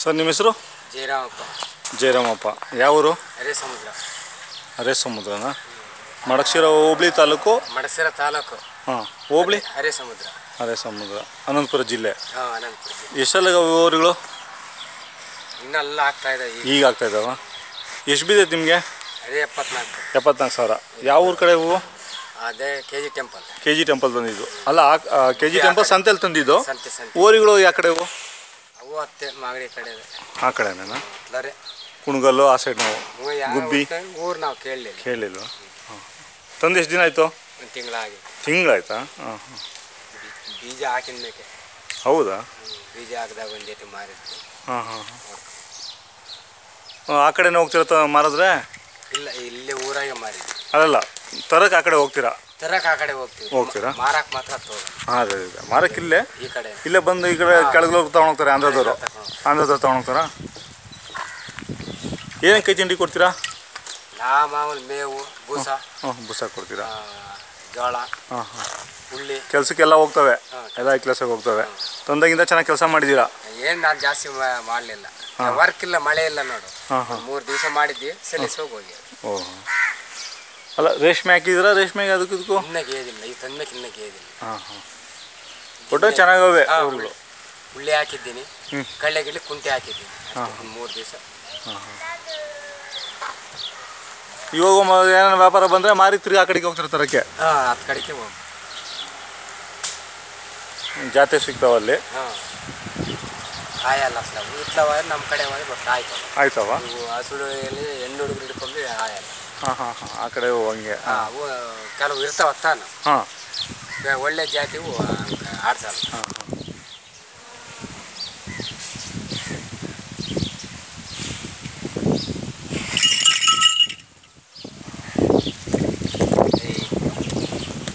Sir ನಿಮ್ಮ ಹೆಸರು ಜಯರಾಮಪ್ಪ ಜಯರಾಮಪ್ಪ ಯಾವ ಊರು ಅರೆ ಸಮುದ್ರ ಅರೆ ಸಮುದ್ರನ ಮಡಕ್ಷಿರ ಹೋಬಳಿ ತಾಲೂಕು ಮಡಸಿರ ತಾಲೂಕು ಹಾಂ ಹೋಬಳಿ ಅರೆ ಸಮುದ್ರ ಅರೆ ಸಮುದ್ರ ಅನಂತಪುರ ಜಿಲ್ಲೆ ಹಾಂ ಅನಂತಪುರ ಜಿಲ್ಲೆ. ಎಷ್ಟೆಲ್ಲ ಊರುಗಳು ಇನ್ನೆಲ್ಲ ಆಗ್ತಾ ಇದೆ ಈಗ ಈಗ ಆಗ್ತಾ ಇದ್ದಾವ ಎಷ್ಟು ಬಿದ್ದೈತೆ ನಿಮಗೆ ಅದೇ ಎಪ್ಪತ್ನಾಲ್ಕು ಎಪ್ಪತ್ನಾಲ್ಕು ಸಾವಿರ ಯಾವ ಊರ ಕಡೆ ಹೂವು ಅದೇ K G temple K G temple ತಂದಿದ್ದು ಅಲ್ಲ ಕೆ ಜಿ ಟೆಂಪಲ್ ಸಂತೆಲಿ ತಂದಿದ್ದು ಸಂತೆ ಸಂತೆ ಊರುಗಳು ಯಾವ ಕಡೆ ಹೂವು ಅವು ಅತ್ತೆ ಮಾಗಡಿ ಕಡೆ ಇದೆ ಆ ಕಡೆನೇನಾ ಅಲ್ಲರೆ ಕುಣಗಲ್ಲು ಆ ಸೈಡ್ ನಾವು ಹ್ಞೂ ಯಾವ ಗುಬ್ಬಿ? ಊರು ನಾವು ಕೇಳಲಿಲ್ಲ ಕೇಳಿಲ್ವಾ ಹಾಂ ತಂದು ಎಷ್ಟು ದಿನ ಆಯಿತು ಒಂದು ತಿಂಗಳಾಗಿ ತಿಂಗಳಾಯ್ತಾ ಹಾಂ ಹಾಂ ಬೀಜ ಹಾಕಿದ ಮೇಕೆ ಹೌದಾ ಹ್ಮ್. ಬೀಜ ಹಾಕಿದಾಗ ಒಂದು ಜೊತೆ ಮಾರಿದ್ವಿ ಹಾಂ ಹಾಂ ಹಾಂ ಆ ಕಡೆನೇ ಹೋಗ್ತಿರತ್ತ ಮಾರಿದ್ರೆ ಇಲ್ಲ ಇಲ್ಲೇ ಊರಾಗೆ ಮಾರಿದ್ವಿ ಅಲ್ಲಲ್ಲ ತರಕ್ಕೆ ಆ ಕಡೆ ಹೋಗ್ತೀರಾ ತರಕ್ಕೆ ಆ ಕಡೆ ಹೋಗ್ತೀವಿ ಹೋಗ್ತೀರಾ? ಮಾರಕ್ಕೆ ಮಾತ್ರ ತೋಗ ಹಾಂ ಅದೇ ಅದೇ ಮಾರಕ್ಕೆ ಇಲ್ಲೇ ಈ ಕಡೆ ಇಲ್ಲೇ ಬಂದು ಈ ಕಡೆ ಕೆಳಗ್ಲೋಗಿ ತೊಗೊಂಡೋಗ್ತಾರೆ ಆಂಧ್ರದವರು ತಗೊಂಡು ಆಂಧ್ರದವ್ರು ತೊಗೊಂಡೋಗ್ತಾರಾ ಏನೇನು ಕೈ ತಿಂಡಿ ಕೊಡ್ತೀರಾ ನಾ ಮಾಮೂಲಿ ಮೇವು ಬೂಸ ಹ್ಞೂ ಬುಸ ಕೊಡ್ತೀರಾ ಆ, ಜೋಳ ಹಾಂ ಹಾಂ ಹುಳ್ಳಿ ಕೆಲಸಕ್ಕೆಲ್ಲ ಹೋಗ್ತವೆ ಹಾಂ. ಎಲ್ಲ ಕೆಲಸಕ್ಕೆ ಹೋಗ್ತವೆ ತಂದಾಗಿಂದ ಚೆನ್ನಾಗಿ ಕೆಲಸ ಮಾಡಿದ್ದೀರಾ ಏನು ನಾನು ಜಾಸ್ತಿ ಮಾಡಲಿಲ್ಲ ವರ್ಕ್ ಇಲ್ಲ ಮಳೆ ಇಲ್ಲ ನೋಡು ಹಾಂ ಹಾಂ ಮೂರು ದಿವಸ ಮಾಡಿದ್ವಿ ಸಲ್ಲಿಸಿ ಹೋಗಿ ಓ ಅಲ್ಲ ರೇಷ್ಮೆ ಹಾಕಿದ್ದೀರಾ ರೇಷ್ಮೆಗೆ ಅದಕ್ಕೆ ಇದಕ್ಕೂ ಇನ್ನ ಗೇದಿಲ್ಲ ಈ ತಂದಕ್ಕೆ ಇನ್ನ ಗೇದಿಲ್ಲ ಹಾಂ ಹಾಂ ಒಟ್ಟು ಚೆನ್ನಾಗವೆ ಹಾ, ಊರುಗಳು ಹುಳ್ಳಿ ಹಾಕಿದ್ದೀನಿ ಹ್ಮ್. ಕಳ್ಳೆ ಗಿಡ್ಲಿ ಕುಂಟೆ ಹಾಕಿದ್ದೀನಿ ಒಂದು ಮೂರು ದಿವಸ ಇವಾಗ ಮ- ಏನಾರ ವ್ಯಾಪಾರ ಬಂದರೆ ಮಾರಿ ತಿರ್ಗಿ ಆ ಕಡೆಗೆ ಹೋಗ್ತಾರೆ ತರಕ್ಕೆ ಹಾಂ ಹತ್ತು ಕಡೆಗೆ ಹೋಗಿ ಜಾತೆ ಸಿಗ್ತಾವಲ್ಲಿ ಹಾಂ ಆಯಲ್ಲ ಅಸಲ ಇತ್ಲವ ನಮ್ಮ ಕಡೆ ಹೋದ್ರೆ ಬಟ್ ಆಯ್ತವ ಆಯ್ತವ ಇವು ಹಸುಳು ಎಲ್ಲಿ ಹೆಣ್ಣು ಹುಡುಗರು ಹಿಡ್ಕೊಂಡು ಆಯಲ್ಲ ಹಾಂ ಹಾಂ ಹಾಂ ಆ ಕಡೆ ಹಂಗೆ ಹಾಂ ಅವು ಕೆಲವು ಇರ್ತಾವ ತಾನು ಹಾಂ ಒಳ್ಳೆ ಜಾತಿವು ಆಡ್ಸಲ್ಲ ಹಾಂ